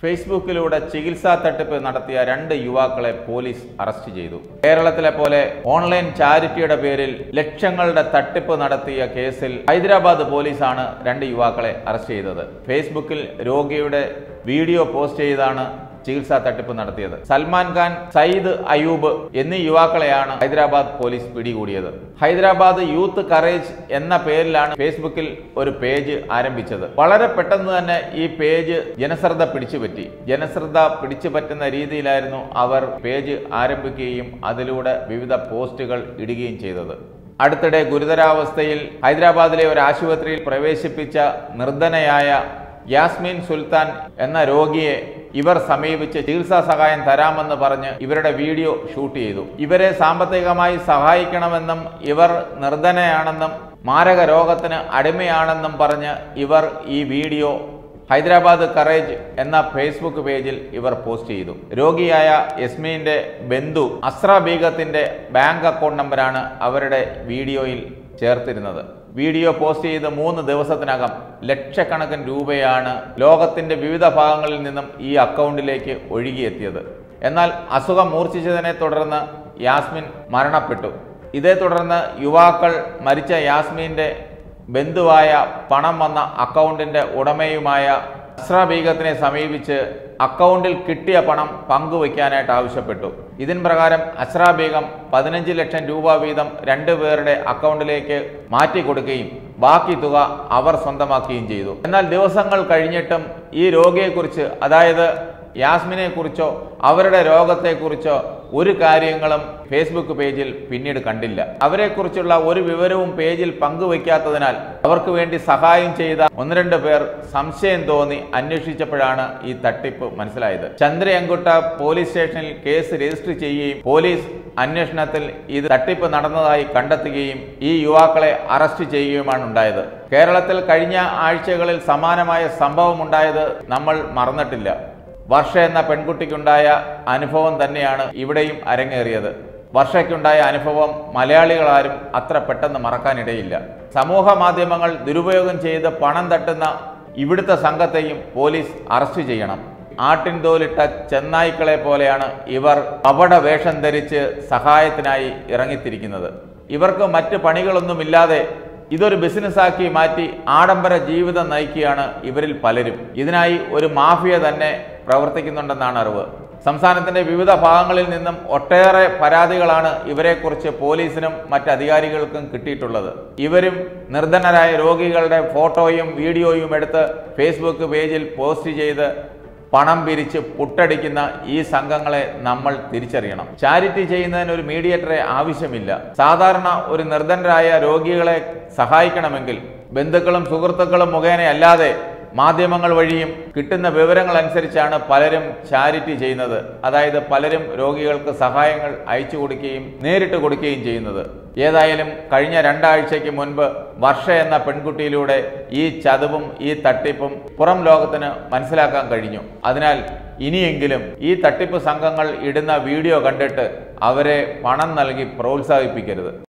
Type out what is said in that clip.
ഫേസ്ബുക്കിലൂടെ ചികിത്സാ തട്ടിപ്പ് നടത്തിയ രണ്ട് യുവാക്കളെ പോലീസ് അറസ്റ്റ് ചെയ്തു കേരളത്തിലെ പോലെ ഓൺലൈൻ ചാരിറ്റിയുടെ പേരിൽ ലക്ഷങ്ങളുടെ തട്ടിപ്പ് നടത്തിയ കേസിൽ ഹൈദരാബാദ് പോലീസാണ് രണ്ട് യുവാക്കളെ അറസ്റ്റ് ചെയ്തത് ഫേസ്ബുക്കിൽ രോഗിയുടെ വീഡിയോ പോസ്റ്റ് ചെയ്താണ് ചികിത്സാ തട്ടിപ്പ് നടത്തിയത് സൽമാൻ ഖാൻ സയ്യിദ് അയൂബ് എന്നീ യുവാക്കളെയാണ് ഹൈദരാബാദ് പോലീസ് പിടികൂടിയത് ഹൈദരാബാദ് യൂത്ത് കറേജ് എന്ന പേരിലാണ് ഫേസ്ബുക്കിൽ ഒരു പേജ് ആരംഭിച്ചത് വളരെ പെട്ടെന്ന് തന്നെ ഈ പേജ് ജനശ്രദ്ധ പിടിച്ചുപറ്റി ജനശ്രദ്ധ പിടിച്ചു പറ്റുന്ന രീതിയിലായിരുന്നു അവർ പേജ് ആരംഭിക്കുകയും അതിലൂടെ വിവിധ പോസ്റ്റുകൾ ഇടുകയും ചെയ്തത് അടുത്തിടെ ഗുരുതരാവസ്ഥയിൽ ഹൈദരാബാദിലെ ഒരു ആശുപത്രിയിൽ പ്രവേശിപ്പിച്ച നിർധനയായ യാസ്മിൻ സുൽത്താൻ എന്ന രോഗിയെ ഇവർ സമീപിച്ച് ചികിത്സാ സഹായം തരാമെന്ന് പറഞ്ഞ് ഇവരുടെ വീഡിയോ ഷൂട്ട് ചെയ്തു ഇവരെ സാമ്പത്തികമായി സഹായിക്കണമെന്നും ഇവർ നിർധനയാണെന്നും മാരക രോഗത്തിന് അടിമയാണെന്നും പറഞ്ഞ് ഇവർ ഈ വീഡിയോ ഹൈദരാബാദ് കറേജ് എന്ന ഫേസ്ബുക്ക് പേജിൽ ഇവർ പോസ്റ്റ് ചെയ്തു രോഗിയായ യസ്മീന്റെ ബന്ധു അസ്ര ബീഗത്തിന്റെ ബാങ്ക് അക്കൗണ്ട് നമ്പറാണ് അവരുടെ വീഡിയോയിൽ ചേർത്തിരുന്നത് വീഡിയോ പോസ്റ്റ് ചെയ്ത് മൂന്ന് ദിവസത്തിനകം ലക്ഷക്കണക്കിന് രൂപയാണ് ലോകത്തിന്റെ വിവിധ ഭാഗങ്ങളിൽ നിന്നും ഈ അക്കൗണ്ടിലേക്ക് ഒഴുകിയെത്തിയത് എന്നാൽ അസുഖം മൂർച്ഛിച്ചതിനെ തുടർന്ന് യാസ്മിൻ മരണപ്പെട്ടു ഇതേ തുടർന്ന് യുവാക്കൾ മരിച്ച യാസ്മിന്റെ ബന്ധുവായ പണം വന്ന അക്കൗണ്ടിന്റെ ഉടമയുമായ അസ്ര ബീഗത്തിനെ സമീപിച്ച് അക്കൗണ്ടിൽ കിട്ടിയ പണം പങ്കുവയ്ക്കാനായിട്ട് ആവശ്യപ്പെട്ടു ഇതിൻ പ്രകാരം അസ്ര ബീഗം പതിനഞ്ച് ലക്ഷം രൂപ വീതം രണ്ടുപേരുടെ അക്കൗണ്ടിലേക്ക് മാറ്റി കൊടുക്കുകയും ബാക്കി തുക അവർ സ്വന്തമാക്കുകയും ചെയ്തു എന്നാൽ ദിവസങ്ങൾ കഴിഞ്ഞിട്ടും ഈ രോഗിയെക്കുറിച്ച് അതായത് യാസ്മിനെ കുറിച്ചോ അവരുടെ രോഗത്തെക്കുറിച്ചോ ഒരു കാര്യങ്ങളും ഫേസ്ബുക്ക് പേജിൽ പിന്നീട് കണ്ടില്ല അവരെക്കുറിച്ചുള്ള ഒരു വിവരവും പേജിൽ പങ്കുവയ്ക്കാത്തതിനാൽ അവർക്ക് വേണ്ടി സഹായം ചെയ്ത ഒന്ന് രണ്ട് പേർ സംശയം തോന്നി അന്വേഷിച്ചപ്പോഴാണ് ഈ തട്ടിപ്പ് മനസ്സിലായത് ചന്ദ്രയങ്കുട്ട പോലീസ് സ്റ്റേഷനിൽ കേസ് രജിസ്റ്റർ ചെയ്യുകയും പോലീസ് അന്വേഷണത്തിൽ ഇത് തട്ടിപ്പ് നടന്നതായി കണ്ടെത്തുകയും ഈ യുവാക്കളെ അറസ്റ്റ് ചെയ്യുകയുമാണ് ഉണ്ടായത് കേരളത്തിൽ കഴിഞ്ഞ ആഴ്ചകളിൽ സമാനമായ സംഭവം ഉണ്ടായത് നമ്മൾ മറന്നിട്ടില്ല വർഷ എന്ന പെൺകുട്ടിക്കുണ്ടായ അനുഭവം തന്നെയാണ് ഇവിടെയും അരങ്ങേറിയത് വർഷയ്ക്കുണ്ടായ അനുഭവം മലയാളികളാരും അത്ര പെട്ടെന്ന് മറക്കാനിടയില്ല സമൂഹ മാധ്യമങ്ങൾ ദുരുപയോഗം ചെയ്ത് പണം തട്ടുന്ന ഇവിടുത്തെ സംഘത്തെയും പോലീസ് അറസ്റ്റ് ചെയ്യണം ആട്ടിൻതോലിട്ട ചെന്നായ്ക്കളെ പോലെയാണ് ഇവർ അപട വേഷം ധരിച്ച് സഹായത്തിനായി ഇറങ്ങിത്തിരിക്കുന്നത് ഇവർക്ക് മറ്റ് പണികളൊന്നുമില്ലാതെ ഇതൊരു ബിസിനസ്സാക്കി മാറ്റി ആഡംബര ജീവിതം നയിക്കുകയാണ് ഇവരിൽ പലരും ഇതിനായി ഒരു മാഫിയ തന്നെ പ്രവർത്തിക്കുന്നുണ്ടെന്നാണ് അറിവ് സംസ്ഥാനത്തിന്റെ വിവിധ ഭാഗങ്ങളിൽ നിന്നും ഒട്ടേറെ പരാതികളാണ് ഇവരെക്കുറിച്ച് പോലീസിനും മറ്റ് അധികാരികൾക്കും കിട്ടിയിട്ടുള്ളത് ഇവരും നിർധനരായ രോഗികളുടെ ഫോട്ടോയും വീഡിയോയും എടുത്ത് ഫേസ്ബുക്ക് പേജിൽ പോസ്റ്റ് ചെയ്ത് പണം പിരിച്ച് പുട്ടടിക്കുന്ന ഈ സംഘങ്ങളെ നമ്മൾ തിരിച്ചറിയണം ചാരിറ്റി ചെയ്യുന്നതിന് ഒരു മീഡിയേറ്ററെ ആവശ്യമില്ല സാധാരണ ഒരു നിർധനരായ രോഗികളെ സഹായിക്കണമെങ്കിൽ ബന്ധുക്കളും സുഹൃത്തുക്കളും മുഖേനയല്ലാതെ മാധ്യമങ്ങൾ വഴിയും കിട്ടുന്ന വിവരങ്ങൾ അനുസരിച്ചാണ് പലരും ചാരിറ്റി ചെയ്യുന്നത് അതായത് പലരും രോഗികൾക്ക് സഹായങ്ങൾ അയച്ചു കൊടുക്കുകയും നേരിട്ട് കൊടുക്കുകയും ചെയ്യുന്നത് ഏതായാലും കഴിഞ്ഞ രണ്ടാഴ്ചയ്ക്ക് മുൻപ് വർഷ എന്ന പെൺകുട്ടിയിലൂടെ ഈ ചതവും ഈ തട്ടിപ്പും പുറം ലോകത്തിന് മനസ്സിലാക്കാൻ കഴിഞ്ഞു അതിനാൽ ഇനിയെങ്കിലും ഈ തട്ടിപ്പ് സംഘങ്ങൾ ഇടുന്ന വീഡിയോ കണ്ടിട്ട് അവരെ പണം നൽകി പ്രോത്സാഹിപ്പിക്കരുത്